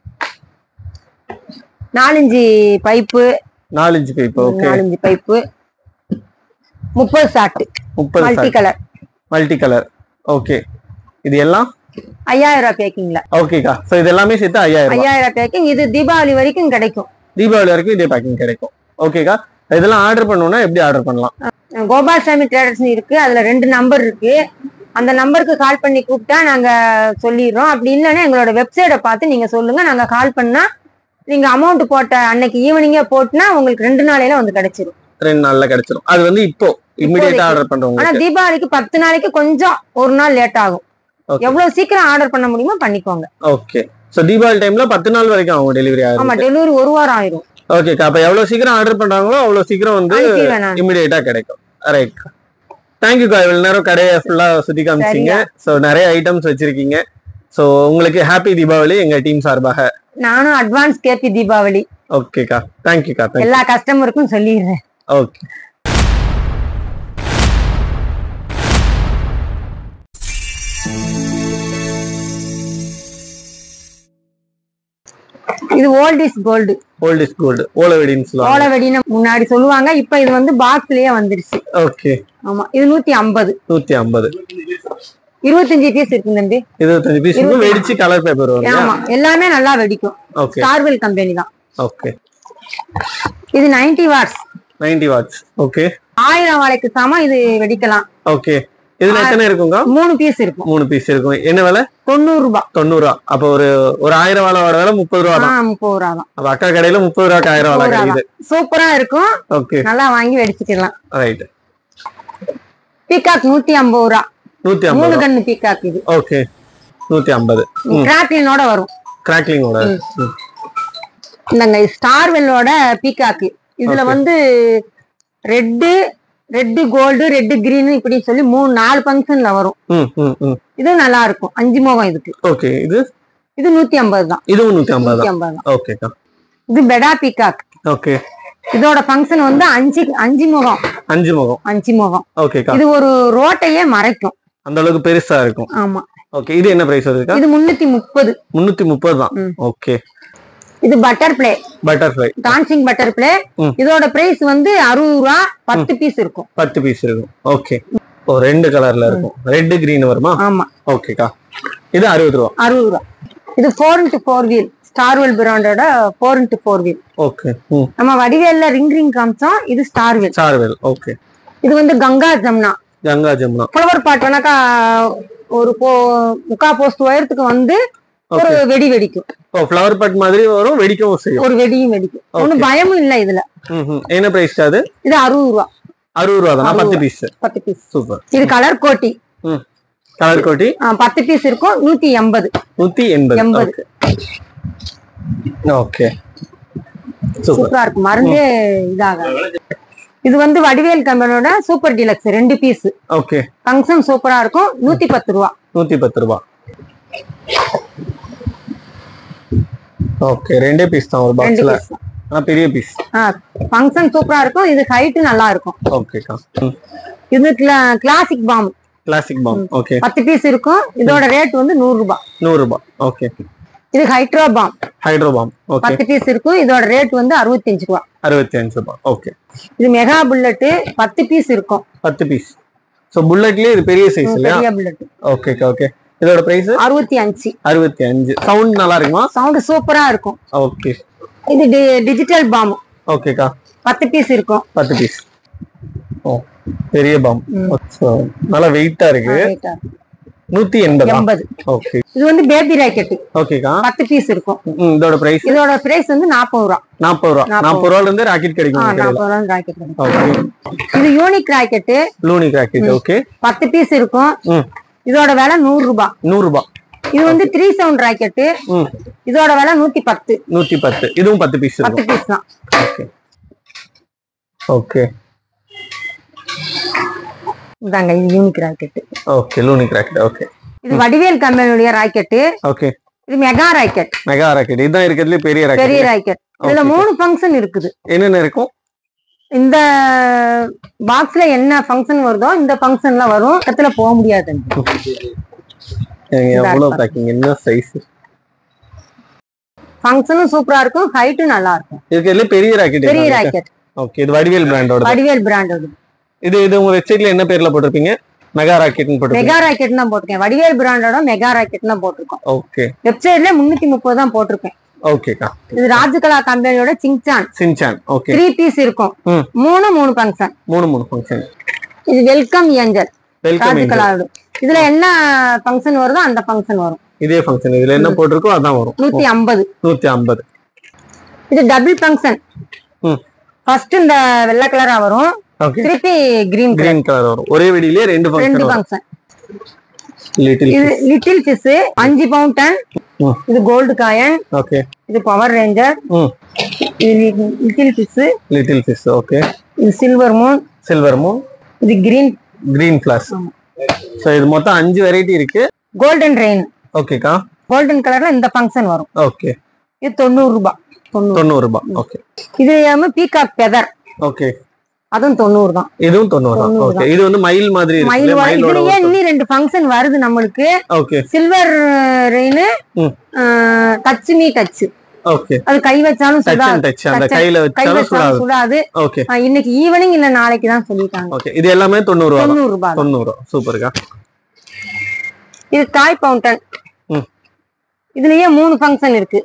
[SPEAKER 1] நாலஞ்சு பைப்பு
[SPEAKER 2] நாலஞ்சு பைப் ஓகே
[SPEAKER 1] நாலஞ்சு பைப்பு முப்பது சாட்டு
[SPEAKER 2] முப்பது
[SPEAKER 1] multi colour
[SPEAKER 2] multi colour okay இது எல்லாம்
[SPEAKER 1] ஐயாயிரம் ரூபாய் பேக்கிங்ல
[SPEAKER 2] ஓகேக்கா ஸோ இது எல்லாமே சேர்த்து ஐயாயிரம் ரூபாய்
[SPEAKER 1] ஐயாயிரம் பேக்கிங் இது தீபாவளி வரைக்கும் கிடைக்கும்
[SPEAKER 2] தீபாவளி வரைக்கும் இதே பேக்கிங் கிடைக்கும் ஓகேக்கா இதெல்லாம் ஆர்டர் பண்ணணும்னா எப்படி ஆர்டர் பண்ணலாம்
[SPEAKER 1] கோபால்சாமி ட்ரேடர்ஸ் இருக்கு அதுல ரெண்டு நம்பர் இருக்கு அந்த நம்பருக்கு கால் பண்ணி கூப்பிட்டா நாங்க சொல்லிடுறோம் அப்படி இல்லைன்னா எங்களோட வெப்சைட்டை பார்த்து நீங்க சொல்லுங்க நாங்க கால் பண்ணா நீங்க அமௌண்ட் போட்ட அன்னைக்கு ஈவினிங்கே போட்டுனா உங்களுக்கு ரெண்டு நாளையில வந்து கிடைச்சிரும்
[SPEAKER 2] ரெண்டு நாள்ல கிடைச்சிரும் அது வந்து இப்போ இமிடியேட்டா ஆர்டர் பண்றவங்க
[SPEAKER 1] ஆனா தீபாவளிக்கு பத்து நாளைக்கு கொஞ்சம் ஒரு நாள் லேட் ஆகும்
[SPEAKER 2] Okay.
[SPEAKER 1] எவ்வளவு சீக்கிரம் ஆர்டர் பண்ண முடியுமோ பண்ணிக்கோங்க
[SPEAKER 2] ஓகே சோ தீபாவளி டைம்ல பத்து நாள் வரைக்கும் ஆகும் டெலிவரி
[SPEAKER 1] ஆமா
[SPEAKER 2] ஆகும்
[SPEAKER 1] டெலிவரி ஒரு வாரம் ஆயிரும்
[SPEAKER 2] ஓகேக்கா அப்ப எவ்வளவு சீக்கிரம் ஆர்டர் பண்றாங்களோ அவ்வளவு சீக்கிரம் வந்து
[SPEAKER 1] அனுப்பிடுவேன் நான்
[SPEAKER 2] இமிடியேட்டா கிடைக்கும் ரைட் தேங்க்யூக்கா இவ்வளவு நேரம் கடையை ஃபுல்லா சுத்தி காமிச்சிங்க சோ நிறைய ஐட்டம்ஸ் வச்சிருக்கீங்க சோ உங்களுக்கு ஹாப்பி தீபாவளி எங்க டீம் சார்பாக
[SPEAKER 1] நானும் அட்வான்ஸ் கேபி தீபாவளி
[SPEAKER 2] ஓகேக்கா தேங்க்யூக்கா தேங்க்யூ
[SPEAKER 1] எல்லா கஸ்டமருக்கும் சொல்லிடுறேன்
[SPEAKER 2] ஓகே
[SPEAKER 1] இது old is gold
[SPEAKER 2] old is gold ஓல வெடின்னு சொல்லுவாங்க
[SPEAKER 1] ஓலை வெடின்னு முன்னாடி சொல்லுவாங்க இப்ப இது வந்து பாக்ஸ்லயே வந்துருச்சு
[SPEAKER 2] ஓகே
[SPEAKER 1] ஆமா இது நூத்தி ஐம்பது
[SPEAKER 2] நூத்தி ஐம்பது
[SPEAKER 1] இருபத்தஞ்சு பீஸ் இருக்கு தம்பி
[SPEAKER 2] இருபத்தஞ்சு பீஸ் வெடிச்சு கலர் பேப்பர் வரும்
[SPEAKER 1] ஆமா எல்லாமே நல்லா வெடிக்கும்
[SPEAKER 2] ஓகே
[SPEAKER 1] ஸ்டார்வெல் கம்பெனி தான்
[SPEAKER 2] ஓகே
[SPEAKER 1] இது 90 வாட்ஸ்
[SPEAKER 2] நைன்டி வாட்ஸ் ஓகே
[SPEAKER 1] ஆயிரம் வாழைக்கு சமம் இது வெடிக்கலாம்
[SPEAKER 2] ஓகே இதுல எத்தனை இருக்குங்க
[SPEAKER 1] மூணு பீஸ் இருக்கும்
[SPEAKER 2] மூணு பீஸ் இருக்கும் என்ன விலை
[SPEAKER 1] தொண்ணூறு ரூபாய்
[SPEAKER 2] தொண்ணூறு ரூபா அப்ப ஒரு ஒரு ஆயிரம் வாழோட விலை முப்பது ரூபா
[SPEAKER 1] ஆ,
[SPEAKER 2] தான்
[SPEAKER 1] முப்பது ரூபா தான்
[SPEAKER 2] அப்ப அக்கா கடையில முப்பது ரூபாய்க்கு ஆயிரம் வாழை
[SPEAKER 1] முப்பது ரூபா
[SPEAKER 2] கிடைக்குது
[SPEAKER 1] சூப்பரா இருக்கும்
[SPEAKER 2] ஓகே
[SPEAKER 1] நல்லா வாங்கி வெடிச்சுக்கலாம்
[SPEAKER 2] ரைட்
[SPEAKER 1] பீகாக் நூத்தி ஐம்பது ரூபா
[SPEAKER 2] நூத்தி
[SPEAKER 1] மூணு
[SPEAKER 2] ஐம்பது
[SPEAKER 1] கண்ணு பீகாக் இது
[SPEAKER 2] ஓகே நூத்தி ஐம்பது ம்
[SPEAKER 1] கிராக்லினோட வரும்
[SPEAKER 2] கிராக்லிங்கோட
[SPEAKER 1] இந்தங்க ஸ்டார்வெல்லோட பீகாக்கு இதுல
[SPEAKER 2] Okay.
[SPEAKER 1] வந்து red red gold red green இப்படி சொல்லி மூணு நாலு ஃபங்க்ஷன்ல வரும்
[SPEAKER 2] ம் ம் ம்
[SPEAKER 1] இது நல்லா இருக்கும் அஞ்சு முகம் இதுக்கு
[SPEAKER 2] ஓகே இது
[SPEAKER 1] இது நூத்தி ஐம்பது தான்
[SPEAKER 2] இதுவும் நூத்தி ஐம்பது
[SPEAKER 1] நூத்தி
[SPEAKER 2] தான்
[SPEAKER 1] ஐம்பது தான்
[SPEAKER 2] ஓகேக்கா
[SPEAKER 1] இது பெடா பீகாக்
[SPEAKER 2] ஓகே
[SPEAKER 1] இதோட ஃபங்க்ஷன் வந்து அஞ்சு அஞ்சு முகம்
[SPEAKER 2] அஞ்சு முகம்
[SPEAKER 1] அஞ்சு முகம்
[SPEAKER 2] ஓகேக்கா
[SPEAKER 1] இது ஒரு ரோட்டையே மறைக்கும்
[SPEAKER 2] அந்த அளவுக்கு பெருசா இருக்கும்
[SPEAKER 1] ஆமா
[SPEAKER 2] ஓகே இது என்ன பிரைஸ் வருதுக்கா
[SPEAKER 1] இது முன்னூத்தி முப்பது
[SPEAKER 2] முன்னூத்தி முப்பது தான்
[SPEAKER 1] ம்.
[SPEAKER 2] ஓகே
[SPEAKER 1] இது butter fly
[SPEAKER 2] butterfly
[SPEAKER 1] dancing butter fly
[SPEAKER 2] ம்.
[SPEAKER 1] இதோட பிரைஸ் வந்து அறுபது ரூபா பத்து பீஸ் இருக்கும்
[SPEAKER 2] பத்து பீஸ் இருக்கும் ஓகே ஓ ரெண்டு கலர்ல இருக்கும் ரெட் கிரீன் வருமா
[SPEAKER 1] ஆமா
[SPEAKER 2] ஓகேக்கா இது அறுபது ரூபா
[SPEAKER 1] அறுபது ரூபா இது four into four wheel Starwell பிராண்டோட four into four wheel
[SPEAKER 2] okay ம்
[SPEAKER 1] நம்ம வடிவேல்ல ரிங் ரிங் காமிச்சோம் இது ஸ்டார்வெல்
[SPEAKER 2] சார்வேல் ஓகே
[SPEAKER 1] இது வந்து கங்கா ஜம்னா
[SPEAKER 2] கங்கா ஜமுனா
[SPEAKER 1] ஃப்ளவர் பாட் வேணாக்கா ஒரு போ முக்கா போஸ்ட் உயரத்துக்கு வந்து ஒரு
[SPEAKER 2] ஓகே
[SPEAKER 1] வெடி வெடிக்கும்
[SPEAKER 2] ஓ ஃப்ளவர் பட் மாதிரி வரும் வெடிக்கவும் செய்யும்
[SPEAKER 1] ஒரு வெடியும் வெடிக்கும் ஒன்னும் பயமும் இல்ல இதுல
[SPEAKER 2] ம் ம். என்ன பிரைஸ் அது
[SPEAKER 1] இது அறுபது ரூபா
[SPEAKER 2] அறுபது ரூபா தானா பத்து பீஸ்
[SPEAKER 1] பத்து பீஸ்
[SPEAKER 2] சூப்பர்
[SPEAKER 1] இது கலர் கோட்டி
[SPEAKER 2] ம் கலர் கோட்டி
[SPEAKER 1] ஆ, பத்து பீஸ் இருக்கும் நூத்தி எண்பது
[SPEAKER 2] நூத்தி எண்பது
[SPEAKER 1] எண்பது
[SPEAKER 2] ஓகே சூப்பர்
[SPEAKER 1] சூப்பரா இருக்கும் மருந்தே இதாக இது வந்து வடிவேல் கம்பெனியோட சூப்பர் டீலக்ஸ் ரெண்டு பீஸ்
[SPEAKER 2] ஓகே
[SPEAKER 1] ஃபங்க்ஷன் சூப்பரா இருக்கும் நூத்தி பத்து ரூபா
[SPEAKER 2] நூத்தி பத்து ரூபா ஓகே ரெண்டே பீஸ் தான் ஒரு
[SPEAKER 1] ரெண்டு
[SPEAKER 2] பாக்ஸ்ல
[SPEAKER 1] பீஸ்
[SPEAKER 2] ஆனா பெரிய பீஸ்
[SPEAKER 1] ஃபங்க்ஷன் சூப்பரா இருக்கும் இது ஹைட் நல்லா இருக்கும்
[SPEAKER 2] ஓகேக்கா
[SPEAKER 1] இது classic bomb
[SPEAKER 2] classic bomb okay
[SPEAKER 1] பத்து பீஸ் இருக்கும் இதோட ரேட் வந்து நூறு ரூபாய்
[SPEAKER 2] நூறு ரூபாய் ஓகே
[SPEAKER 1] இது hydro bomb
[SPEAKER 2] hydro bomb okay
[SPEAKER 1] பத்து பீஸ் இருக்கும் இதோட ரேட் வந்து அறுபத்தஞ்சு ரூபா
[SPEAKER 2] அறுபத்தி அஞ்சு ரூபாய் ஓகே
[SPEAKER 1] இது மெகா புல்லட்டு பத்து பீஸ் இருக்கும்
[SPEAKER 2] பத்து பீஸ் ஸோ புல்லட்லயே இது பெரிய சைஸ் இல்லையா
[SPEAKER 1] பெரிய புல்லட்
[SPEAKER 2] ஓகேக்கா ஓகே இதோட பிரைஸ்
[SPEAKER 1] அறுபத்தி அஞ்சு
[SPEAKER 2] அறுபத்தி அஞ்சு சவுண்ட் நல்லா இருக்குமா
[SPEAKER 1] சவுண்ட் சூப்பரா இருக்கும்
[SPEAKER 2] ஓகே
[SPEAKER 1] இது டிஜிட்டல் பாம்
[SPEAKER 2] ஓகேக்கா
[SPEAKER 1] பத்து பீஸ் இருக்கும்
[SPEAKER 2] பத்து பீஸ் ஓ பெரிய பாம்
[SPEAKER 1] ம்.
[SPEAKER 2] ஸோ நல்லா வெயிட்டா இருக்கு
[SPEAKER 1] Right ஆ.
[SPEAKER 2] நூத்தி எண்பதா
[SPEAKER 1] எண்பது
[SPEAKER 2] ஓகே
[SPEAKER 1] இது வந்து பேபி ராக்கெட்
[SPEAKER 2] ஓகேக்கா
[SPEAKER 1] பத்து பீஸ் இருக்கும்
[SPEAKER 2] ம், இதோட பிரைஸ்
[SPEAKER 1] இதோட பிரைஸ் வந்து நாற்பது ரூபா
[SPEAKER 2] நாற்பது ரூபா
[SPEAKER 1] நாற்பது
[SPEAKER 2] நாற்பது ரூபால இருந்து ராக்கெட் கிடைக்கும்
[SPEAKER 1] ஆ
[SPEAKER 2] உங்க கடையில
[SPEAKER 1] நாற்பது ரூபா ராக்கெட் கிடைக்கும்
[SPEAKER 2] ஓகே
[SPEAKER 1] இது யூனிக் ராக்கெட்
[SPEAKER 2] லூனிக் ராக்கெட் ஓகே
[SPEAKER 1] பத்து பீஸ் இருக்கும்
[SPEAKER 2] ம்
[SPEAKER 1] இதோட விலை நூறு ரூபாய்
[SPEAKER 2] நூறு ரூபாய்
[SPEAKER 1] இது வந்து த்ரீ சவுண்ட் ராக்கெட்
[SPEAKER 2] ம்
[SPEAKER 1] இதோட விலை நூத்தி பத்து
[SPEAKER 2] நூத்தி பத்து இதுவும் பத்து பீஸ்
[SPEAKER 1] பத்து
[SPEAKER 2] இருக்கும்
[SPEAKER 1] பீஸ் தான்
[SPEAKER 2] ஓகே ஓகே
[SPEAKER 1] இதாங்க இது யூனிக் ராக்கெட்
[SPEAKER 2] ஓகே லூனிக் ராக்கெட் ஓகே
[SPEAKER 1] இது வடிவேல் கம்பெனியுடைய ராக்கெட்
[SPEAKER 2] ஓகே
[SPEAKER 1] இது மெகா ராக்கெட்
[SPEAKER 2] மெகா ராக்கெட் இதுதான் இருக்கிறதுல பெரிய
[SPEAKER 1] பெரிய
[SPEAKER 2] ராக்கெட்
[SPEAKER 1] ராக்கெட் இதுல
[SPEAKER 2] Okay.
[SPEAKER 1] மூணு ஃபங்க்ஷன் இருக்குது
[SPEAKER 2] என்னென்ன இருக்கும்
[SPEAKER 1] இந்த பாக்ஸ்ல என்ன ஃபங்க்ஷன் வருதோ இந்த ஃபங்க்ஷன்ல வரும் இடத்துல போக முடியாது
[SPEAKER 2] ஏங்க,
[SPEAKER 1] இந்த
[SPEAKER 2] எவ்வளவு
[SPEAKER 1] அர்த்தம்.
[SPEAKER 2] பேக்கிங் என்ன சைஸ்
[SPEAKER 1] ஃபங்க்ஷனும் சூப்பரா இருக்கும் ஹைட்டும் நல்லா இருக்கும்
[SPEAKER 2] இருக்கிறதுல பெரிய ராக்கெட்
[SPEAKER 1] பெரிய ராக்கெட்
[SPEAKER 2] ஓகே இது வடிவேல் பிராண்டோட
[SPEAKER 1] வடிவேல் பிராண்டோட
[SPEAKER 2] இது இது உங்க வெப்சைட்ல என்ன பேர்ல போட்டிருப்பீங்க மெகா ராக்கெட்னு போட்டிருப்பீங்க
[SPEAKER 1] மெகா ராக்கெட் தான் போட்டிருக்கேன் வடிவேல் பிராண்டோட மெகா ராக்கெட் தான் போட்டிருக்கோம்
[SPEAKER 2] ஓகே
[SPEAKER 1] வெப்சைட்ல முன்னூத்தி முப்பது தான் போட்டிருக்கேன்
[SPEAKER 2] ஓகேக்கா
[SPEAKER 1] இது ராஜகலா கம்பெனியோட Shinchan
[SPEAKER 2] Shinchan okay
[SPEAKER 1] three piece இருக்கும்
[SPEAKER 2] ம்.
[SPEAKER 1] மூணு மூணு ஃபங்க்ஷன்
[SPEAKER 2] மூணு மூணு ஃபங்க்ஷன்
[SPEAKER 1] இது வெல்கம் ஏஞ்சல்
[SPEAKER 2] வெல்கம்
[SPEAKER 1] ராஜகலாவோட இதுல என்ன ஃபங்க்ஷன் வருதோ அந்த ஃபங்க்ஷன் வரும்
[SPEAKER 2] இதே ஃபங்க்ஷன் இதுல என்ன போட்டிருக்கோ அதான் வரும்
[SPEAKER 1] நூத்தி ஐம்பது
[SPEAKER 2] நூத்தி ஐம்பது
[SPEAKER 1] இது டபுள் ஃபங்க்ஷன்
[SPEAKER 2] ம்
[SPEAKER 1] ஃபர்ஸ்ட் இந்த வெள்ளை கலரா வரும்
[SPEAKER 2] ஓகே
[SPEAKER 1] திருப்பி கிரீன்
[SPEAKER 2] கிரீன் கலர் வரும் ஒரே வெடியிலே ரெண்டு
[SPEAKER 1] ரெண்டு
[SPEAKER 2] ஃபங்க்ஷன் வரும்
[SPEAKER 1] ஃபங்க்ஷன்
[SPEAKER 2] லிட்டில்
[SPEAKER 1] இது லிட்டில் ஃபிஷ் அஞ்சு பவுண்டன்
[SPEAKER 2] ம்.
[SPEAKER 1] இது கோல்டு காயன்
[SPEAKER 2] ஓகே
[SPEAKER 1] இது பவர் ரேஞ்சர்
[SPEAKER 2] ம்
[SPEAKER 1] இது little fish
[SPEAKER 2] little fish okay
[SPEAKER 1] இது சில்வர் மூன்
[SPEAKER 2] சில்வர் மூன்
[SPEAKER 1] இது கிரீன்
[SPEAKER 2] கிரீன் ஃபிளாஸ்
[SPEAKER 1] ஆமா.
[SPEAKER 2] ஸோ இது மொத்தம் அஞ்சு வெரைட்டி இருக்கு
[SPEAKER 1] கோல்டன் ரெயின்
[SPEAKER 2] ஓகேக்கா
[SPEAKER 1] கோல்டன் கலர்ல இந்த ஃபங்க்ஷன் வரும்
[SPEAKER 2] ஓகே
[SPEAKER 1] இது தொண்ணூறு ரூபாய் தொண்ணூறு
[SPEAKER 2] தொண்ணூறு ரூபாய் ஓகே
[SPEAKER 1] இது பீகாக் பெதர்
[SPEAKER 2] ஓகே
[SPEAKER 1] அதுவும் தொண்ணூறு தான்
[SPEAKER 2] இதுவும் தொண்ணூறு தான்
[SPEAKER 1] தொண்ணூறு
[SPEAKER 2] ஓகே இது வந்து மயில் மாதிரி
[SPEAKER 1] மயில்
[SPEAKER 2] இருக்கு
[SPEAKER 1] வர-
[SPEAKER 2] மயிலோட
[SPEAKER 1] இதுலயே இன்னும் ரெண்டு ஃபங்க்ஷன் வருது நம்மளுக்கு
[SPEAKER 2] ஓகே
[SPEAKER 1] சில்வர் ரெயின்
[SPEAKER 2] ம்.
[SPEAKER 1] டச் மீ டச்
[SPEAKER 2] ஓகே
[SPEAKER 1] அது கை வச்சாலும்
[SPEAKER 2] டச்
[SPEAKER 1] சுடாது
[SPEAKER 2] அண்ட் டச் அந்த
[SPEAKER 1] Touch and-
[SPEAKER 2] கையில
[SPEAKER 1] கை
[SPEAKER 2] வச்சாலும்
[SPEAKER 1] வச்சாலும்
[SPEAKER 2] சுடாது
[SPEAKER 1] சுடாது
[SPEAKER 2] ஓகே
[SPEAKER 1] ஆ, இன்னைக்கு ஈவினிங் இல்ல நாளைக்கு தான் சொல்லிட்டாங்க
[SPEAKER 2] ஓகே இது எல்லாமே தொண்ணூறு ரூபா தான்
[SPEAKER 1] தொண்ணூறு ரூபாய் தான்.
[SPEAKER 2] தொண்ணூறு சூப்பர்க்கா
[SPEAKER 1] இது தாய் பவுண்டன்
[SPEAKER 2] ம்.
[SPEAKER 1] இதுலயே மூணு ஃபங்க்ஷன் இருக்கு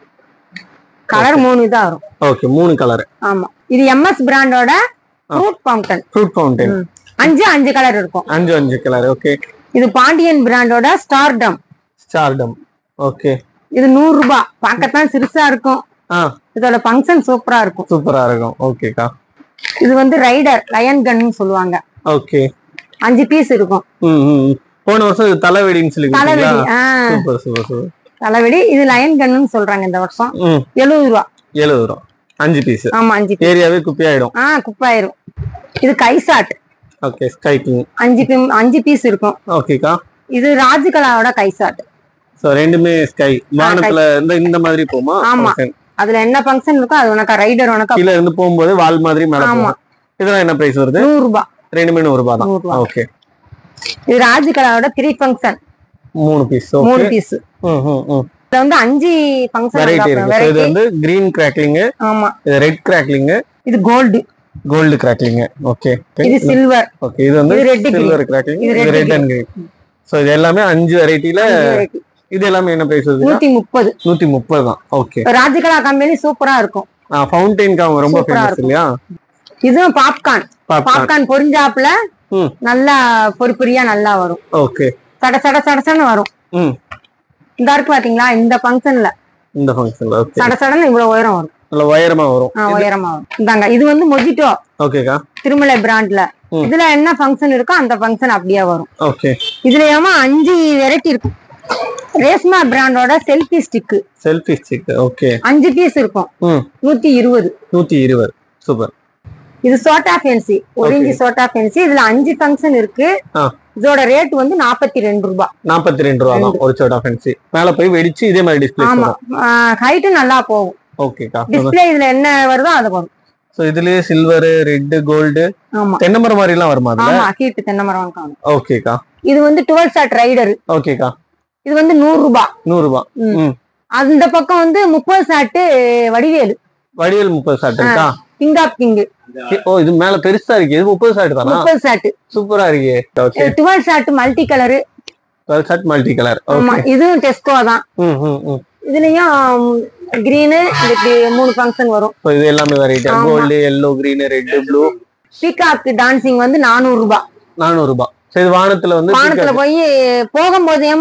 [SPEAKER 1] கலர் மூணு இதா வரும்
[SPEAKER 2] ஓகே மூணு கலர்
[SPEAKER 1] ஆமா இது எம்எஸ் பிராண்டோட ஃப்ரூட் ஃபவுண்டன்
[SPEAKER 2] ஃப்ரூட் ஃபவுண்டைன்
[SPEAKER 1] அஞ்சு அஞ்சு கலர் இருக்கும்
[SPEAKER 2] அஞ்சு அஞ்சு கலர் ஓகே
[SPEAKER 1] இது பாண்டியன் பிராண்டோட ஸ்டார்டம்
[SPEAKER 2] ஸ்டார்டம் ஓகே
[SPEAKER 1] இது நூறு ரூபாய் பார்க்கத்தான் சிறுசா இருக்கும்
[SPEAKER 2] ஆ
[SPEAKER 1] இதோட ஃபங்க்ஷன் சூப்பரா இருக்கும்
[SPEAKER 2] சூப்பரா இருக்கும் ஓகேக்கா
[SPEAKER 1] இது வந்து ரைடர் லயன் கன்னு சொல்லுவாங்க
[SPEAKER 2] ஓகே
[SPEAKER 1] அஞ்சு பீஸ் இருக்கும்
[SPEAKER 2] ம் ம் ம். போன வருஷம் இது தலைவெடின்னு சொல்லி
[SPEAKER 1] தலைவெடி
[SPEAKER 2] கொடுத்தீங்களா
[SPEAKER 1] ஆ
[SPEAKER 2] சூப்பர் சூப்பர் சூப்பர்
[SPEAKER 1] தலைவெடி இது லயன் கன்னு சொல்றாங்க இந்த வருஷம்
[SPEAKER 2] ம்
[SPEAKER 1] எழுபது ரூபா
[SPEAKER 2] எழுபது ரூபா அஞ்சு பீஸ்
[SPEAKER 1] ஆமா அஞ்சு piece.
[SPEAKER 2] ஏரியாவே குப்பையாயிடும்
[SPEAKER 1] ஆ குப்பாயிரும் இது கைசாட்
[SPEAKER 2] ஓகே ஸ்கை கிங்
[SPEAKER 1] அஞ்சு பி- அஞ்சு பீஸ் இருக்கும்
[SPEAKER 2] ஓகேக்கா
[SPEAKER 1] இது ராஜகலாவோட கைசாட்
[SPEAKER 2] சோ ரெண்டுமே ஸ்கை வானத்துல இந்த இந்த மாதிரி போமா
[SPEAKER 1] ஆமா.
[SPEAKER 2] function.
[SPEAKER 1] அதுல என்ன ஃபங்க்ஷன் இருக்கோ அது உனக்கு ரைடர் உனக்கு
[SPEAKER 2] கீழ இருந்து போகும்போது வால் மாதிரி மேல
[SPEAKER 1] ஆமா.
[SPEAKER 2] போகும் இதெல்லாம் என்ன பிரைஸ் வருது
[SPEAKER 1] நூறு ரூபாய்
[SPEAKER 2] ரெண்டுமே நூறு ரூபாய் தான்
[SPEAKER 1] நூறு ரூபாய்
[SPEAKER 2] ஓகே
[SPEAKER 1] இது ராஜகலாவோட த்ரீ ஃபங்க்ஷன்
[SPEAKER 2] மூணு பீஸ்
[SPEAKER 1] மூணு
[SPEAKER 2] ஓகே
[SPEAKER 1] பீஸ்
[SPEAKER 2] ம் ம் ம்
[SPEAKER 1] இதுல வந்து அஞ்சு
[SPEAKER 2] வெரைட்டி இருக்கு So, இது
[SPEAKER 1] ஃபங்க்ஷன்
[SPEAKER 2] வந்து கிரீன் கிராக்லிங்
[SPEAKER 1] ஆமா
[SPEAKER 2] இது ரெட் கிராக்லிங்
[SPEAKER 1] இது கோல்டு
[SPEAKER 2] கோல்டு கிராக்லிங் ஓகே
[SPEAKER 1] இது சில்வர்
[SPEAKER 2] ஓகே இது வந்து
[SPEAKER 1] இது red green.
[SPEAKER 2] சில்வர் கிராக்லிங்
[SPEAKER 1] இது
[SPEAKER 2] இது
[SPEAKER 1] red
[SPEAKER 2] red and green so இது எல்லாமே அஞ்சு வெரைட்டில இது எல்லாமே என்ன பிரைஸ் வருது
[SPEAKER 1] நூத்தி முப்பது
[SPEAKER 2] நூத்தி முப்பது தான் ஓகே
[SPEAKER 1] ராஜகலா கம்பெனி சூப்பரா இருக்கும்
[SPEAKER 2] ஃபவுண்டைனுக்கு அவங்க ரொம்ப
[SPEAKER 1] Super ஆ
[SPEAKER 2] ஃபேமஸ்
[SPEAKER 1] இருக்கும்.
[SPEAKER 2] இல்லையா
[SPEAKER 1] இதுவும் பாப்கார்ன்
[SPEAKER 2] பாப்கார்ன்
[SPEAKER 1] பாப்கார்ன் பொரிஞ்சாப்புல
[SPEAKER 2] ம்
[SPEAKER 1] நல்லா பொறிப்பொரியா நல்லா வரும்
[SPEAKER 2] ஓகே
[SPEAKER 1] சட சட சடசன்னு வரும்
[SPEAKER 2] ம்
[SPEAKER 1] இந்த இருக்கு பாத்தீங்களா இந்த ஃபங்க்ஷன்ல
[SPEAKER 2] இந்த ஃபங்க்ஷன்ல ஓகே
[SPEAKER 1] சட சடன்னு இவ்வளவு உயரம் வரும்
[SPEAKER 2] நல்ல உயரமா வரும்
[SPEAKER 1] ஆ, உயரமா வரும் இந்தாங்க இது வந்து மொஜிட்டோ
[SPEAKER 2] ஓகேக்கா
[SPEAKER 1] திருமலை பிராண்ட்ல
[SPEAKER 2] ம்.
[SPEAKER 1] இதுல என்ன ஃபங்க்ஷன் இருக்கோ அந்த ஃபங்க்ஷன் அப்படியே வரும்
[SPEAKER 2] ஓகே
[SPEAKER 1] இதுலயாம அஞ்சு வெரைட்டி இருக்கும் ரேஸ்மா பிராண்டோட selfie stick
[SPEAKER 2] selfie stick okay
[SPEAKER 1] அஞ்சு பீஸ் இருக்கும்
[SPEAKER 2] ம்
[SPEAKER 1] நூத்தி இருபது
[SPEAKER 2] நூத்தி இருபது சூப்பர்
[SPEAKER 1] இது சோட்டா ஃபேன்சி ஒரு இன்ச்சு சோட்டா ஃபேன்சி இதுல அஞ்சு ஃபங்க்ஷன் இருக்கு
[SPEAKER 2] ஆ.
[SPEAKER 1] இதோட ரேட் வந்து நாற்பத்தி ரெண்டு ரூபாய்
[SPEAKER 2] நாற்பத்தி ரெண்டு ரூபா தான் ஒரு சோட்டா ஃபென்சி மேல போய் வெடிச்சு இதே மாதிரி டிஸ்பிளே
[SPEAKER 1] ஆமா ஹைட்டு நல்லா போகும்
[SPEAKER 2] ஓகேக்கா
[SPEAKER 1] டிஸ்பிளே இதுல என்ன வருதோ அது வரும்
[SPEAKER 2] சோ இதுலயே சில்வர் ரெட் கோல்டு
[SPEAKER 1] ஆமா
[SPEAKER 2] தென்னமரம் மாதிரி எல்லாம் வருமா அதுல
[SPEAKER 1] ஆமா ஹீட் தென்னை மரம் காணும்
[SPEAKER 2] ஓகேக்கா
[SPEAKER 1] இது வந்து டுவெல் ஷாட் ரைடர்
[SPEAKER 2] ஓகேக்கா
[SPEAKER 1] இது வந்து நூறு ரூபாய்
[SPEAKER 2] நூறு ரூபாய்
[SPEAKER 1] ம்.
[SPEAKER 2] ம்
[SPEAKER 1] அந்த பக்கம் வந்து முப்பது ஷாட்டு வடிவேலு
[SPEAKER 2] வடிவேல் முப்பது ஷாட் இருக்கா
[SPEAKER 1] கிங் ஆப் கிங்
[SPEAKER 2] ஓ இது மேல பெருசா இருக்கு இது முப்பது ஷாட் தானா
[SPEAKER 1] முப்பது ஷாட்டு
[SPEAKER 2] சூப்பரா இருக்கே okay
[SPEAKER 1] twelve shot multi colour
[SPEAKER 2] twelve shot multi colour
[SPEAKER 1] ஆமா
[SPEAKER 2] ஓகே
[SPEAKER 1] இதுவும் டெஸ்கோ தான்
[SPEAKER 2] ம் ம் ம்
[SPEAKER 1] இதுலயும் கிரீனு இப்படி மூணு ஃபங்க்ஷன் வரும்
[SPEAKER 2] So, இது எல்லாமே வெரைட்டி
[SPEAKER 1] ஆமா.
[SPEAKER 2] Gold yellow green red blue
[SPEAKER 1] peacock dancing வந்து நானூறு ரூபாய்
[SPEAKER 2] நானூறு ரூபாய் சோ இது வானத்துல வந்து
[SPEAKER 1] வானத்துல போய் போகும்போதேம்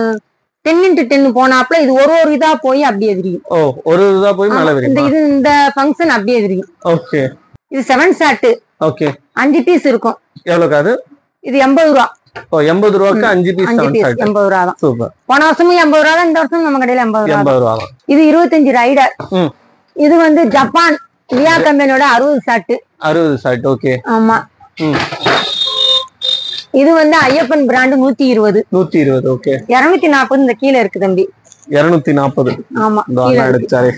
[SPEAKER 1] டென் இன்ட்டு டென் போனாப்புல இது ஒரு ஒரு இதா போய் அப்படியே எதிரியும்
[SPEAKER 2] ஓ ஒரு இதா போய் மேல
[SPEAKER 1] இந்த
[SPEAKER 2] விரியுமா
[SPEAKER 1] இது இந்த ஃபங்க்ஷன் அப்படியே எதிரியும்
[SPEAKER 2] ஓகே
[SPEAKER 1] இது செவன் ஷாட்டு
[SPEAKER 2] ஓகே
[SPEAKER 1] அஞ்சு பீஸ் இருக்கும்
[SPEAKER 2] எவ்வளவுக்கு அது
[SPEAKER 1] இது எண்பது ரூபா
[SPEAKER 2] ஓ எண்பது ரூபாய்க்கு அஞ்சு பீஸ்
[SPEAKER 1] அஞ்சு
[SPEAKER 2] செவன்
[SPEAKER 1] பீஸ்
[SPEAKER 2] ஷாட்
[SPEAKER 1] எண்பது ரூபா தான்
[SPEAKER 2] சூப்பர்
[SPEAKER 1] போன வருஷமும் எண்பது ரூபா தான் இந்த வருஷம் நம்ம கடையில எண்பது ரூபா தான்.
[SPEAKER 2] எண்பது ரூபா தான்
[SPEAKER 1] இது இருபத்தஞ்சு ரைடர்
[SPEAKER 2] ம்.
[SPEAKER 1] இது வந்து ஜப்பான் லியா கம்பெனியோட அறுபது ஷாட்டு
[SPEAKER 2] அறுபது ஷாட் ஓகே
[SPEAKER 1] ஆமா
[SPEAKER 2] ம்
[SPEAKER 1] இது வந்து ஐயப்பன் பிராண்டு நூத்தி இருபது
[SPEAKER 2] நூத்தி இருபது ஓகே
[SPEAKER 1] இருநூத்தி நாற்பது இந்த கீழே இருக்கு தம்பி
[SPEAKER 2] இருநூத்தி நாற்பது
[SPEAKER 1] ஆமா
[SPEAKER 2] இந்த
[SPEAKER 1] கீழே
[SPEAKER 2] அண்ணா
[SPEAKER 1] இருக்கு.
[SPEAKER 2] எடுத்தாரு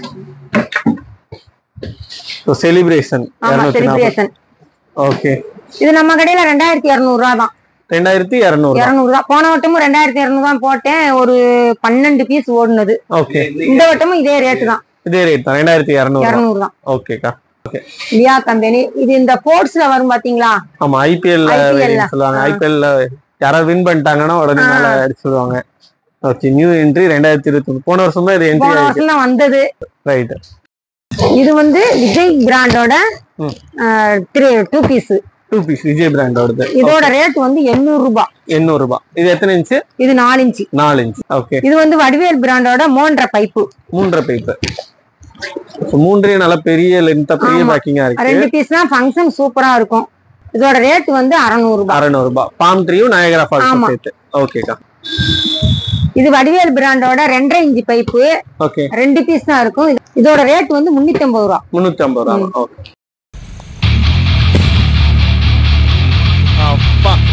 [SPEAKER 2] செலிப்ரேஷன்
[SPEAKER 1] ஆமா
[SPEAKER 2] இருநூத்தி நாற்பது
[SPEAKER 1] செலிப்ரேஷன்
[SPEAKER 2] ஓகே
[SPEAKER 1] இது நம்ம கடையில ரெண்டாயிரத்தி இருநூறு ரூபா தான்
[SPEAKER 2] ரெண்டாயிரத்தி இருநூறு
[SPEAKER 1] இருநூறு ரூபா போன வட்டமும் ரெண்டாயிரத்தி இருநூறு தான் போட்டேன் ஒரு பன்னெண்டு பீஸ் ஓடுனது
[SPEAKER 2] ஓகே
[SPEAKER 1] இந்த வட்டமும் இதே ரேட்டு தான்
[SPEAKER 2] இதே ரேட் தான் ரெண்டாயிரத்தி இருநூறு
[SPEAKER 1] இருநூறு தான்
[SPEAKER 2] ஓகேக்கா
[SPEAKER 1] லியா கம்பெனி இது இந்த போர்ட்ஸ்ல வரும் பாத்தீங்களா
[SPEAKER 2] ஆமா ஐபிஎல்
[SPEAKER 1] IPL ல.
[SPEAKER 2] சொல்லுவாங்க
[SPEAKER 1] ஆ.
[SPEAKER 2] ஐபிஎல்ல யாராவது வின் பண்ணிட்டாங்கன்னா உடனே
[SPEAKER 1] ஆ.
[SPEAKER 2] மேல அடிச்சுடுவாங்க ஓகே நியூ என்ட்ரி ரெண்டாயிரத்தி இருபத்தி ஒண்ணு போன வருஷம் தான் இது என்ட்ரி
[SPEAKER 1] போன
[SPEAKER 2] ஆயிருக்கு
[SPEAKER 1] வருஷம் தான் வந்தது
[SPEAKER 2] ரைட்
[SPEAKER 1] இது வந்து விஜய் பிராண்டோட
[SPEAKER 2] ம்.
[SPEAKER 1] Two piece
[SPEAKER 2] two piece Vijay பிராண்டோடது
[SPEAKER 1] இதோட ரேட் வந்து எண்ணூறு ரூபாய்
[SPEAKER 2] எண்ணூறு ரூபாய் இது எத்தனை இன்ச்சு
[SPEAKER 1] இது நாலு இன்ச்சு
[SPEAKER 2] நாலு இன்ச் ஓகே
[SPEAKER 1] இது வந்து வடிவேல் பிராண்டோட மோன்ற பைப்பு
[SPEAKER 2] மூன்றரை பைப்பு So, மூன்றே நல்ல பெரிய லென்த்தா பெரிய
[SPEAKER 1] ஆமா.
[SPEAKER 2] பேக்கிங்கா இருக்கு
[SPEAKER 1] ரெண்டு பீஸ்னா ஃபங்க்ஷன் சூப்பரா இருக்கும் இதோட ரேட் வந்து அறநூறு ரூபாய்
[SPEAKER 2] அறநூறு ரூபாய் பாம் ட்ரீயும் நயகரா ஃபால்ஸ்
[SPEAKER 1] ஆமா.
[SPEAKER 2] சேர்த்து ஓகேக்கா
[SPEAKER 1] இது வடிவேல் பிராண்டோட ரெண்டரை இன்ச்சு பைப்பு
[SPEAKER 2] ஓகே
[SPEAKER 1] ரெண்டு பீஸ் தான் இருக்கும் இதோட ரேட் வந்து முன்னூத்தி ஐம்பது ரூபா
[SPEAKER 2] முன்னூத்தி ஐம்பது ரூபா ஓகே
[SPEAKER 3] அப்பா